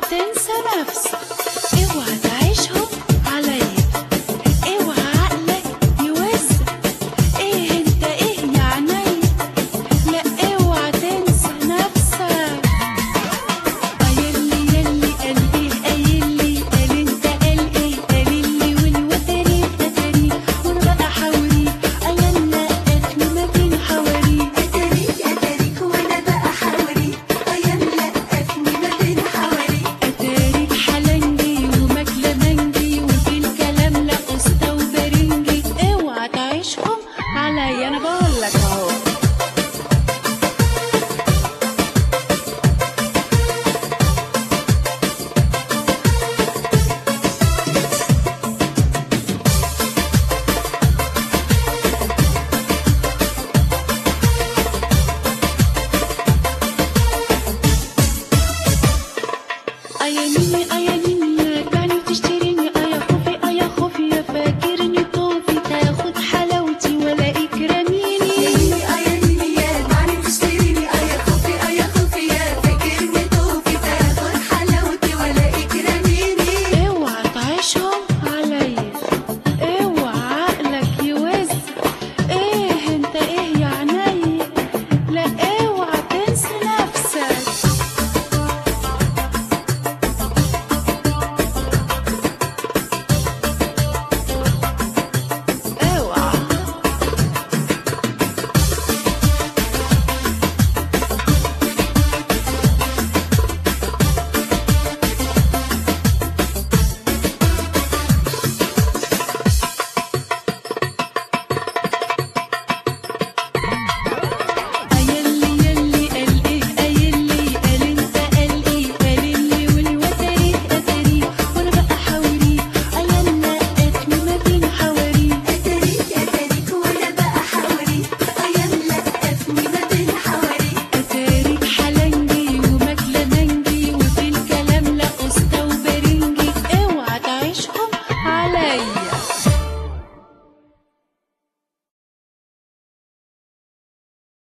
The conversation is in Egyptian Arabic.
تنسى نفسك اوعى تعيشهم عليا اوعى عقلك يوزك ايه انت ايه يا عينيا لا اوعى تنسى نفسك قايلي يلي قلبي قايلي قال انت قال ايه قاليلي والوتري اتري وانا بقى حوري ايانا اخلي ما بين حواري أتاريك أتاريك وأنا بقى حواليك أيام لقفني ما بين حواليك اتاريك حلنجي ومكلمنجي وفي الكلام لا قسطة وبرنجي اوعى تعيشهم عليا انا بقول لك اهو ايانيني ايانيني